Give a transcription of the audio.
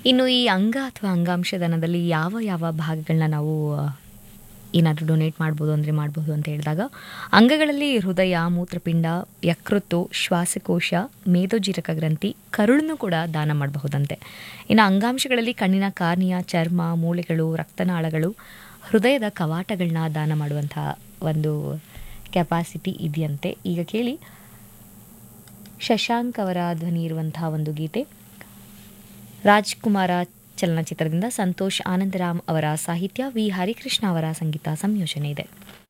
ಇನ್ನು ಈ ಅಂಗ ಅಥವಾ ಅಂಗಾಂಶ ದಾನದಲ್ಲಿ ಯಾವ ಯಾವ ಭಾಗಗಳನ್ನ ನಾವು ಏನಾದರೂ ಡೊನೇಟ್ ಮಾಡ್ಬೋದು ಅಂದರೆ ಮಾಡ್ಬೋದು ಅಂತ ಹೇಳಿದಾಗ ಅಂಗಗಳಲ್ಲಿ ಹೃದಯ ಮೂತ್ರಪಿಂಡ ಯಕೃತ್ತು ಶ್ವಾಸಕೋಶ ಮೇದೋಜೀರಕ ಗ್ರಂಥಿ ಕರುಳನ್ನು ಕೂಡ ದಾನ ಮಾಡಬಹುದಂತೆ ಇನ್ನು ಅಂಗಾಂಶಗಳಲ್ಲಿ ಕಣ್ಣಿನ ಕಾರ್ನಿಯ ಚರ್ಮ ಮೂಳೆಗಳು ರಕ್ತನಾಳಗಳು ಹೃದಯದ ಕವಾಟಗಳನ್ನ ದಾನ ಮಾಡುವಂತಹ ಒಂದು ಕೆಪಾಸಿಟಿ ಇದೆಯಂತೆ ಈಗ ಕೇಳಿ ಶಶಾಂಕ್ ಅವರ ಧ್ವನಿ ಇರುವಂತಹ ಒಂದು ಗೀತೆ ರಾಜ್ಕುಮಾರ ಚಲನಚಿತ್ರದಿಂದ ಸಂತೋಷ್ ಆನಂದರಾಮ್ ಅವರ ಸಾಹಿತ್ಯ ವಿ ಹರಿಕೃಷ್ಣ ಅವರ ಸಂಗೀತ ಸಂಯೋಜನೆ ಇದೆ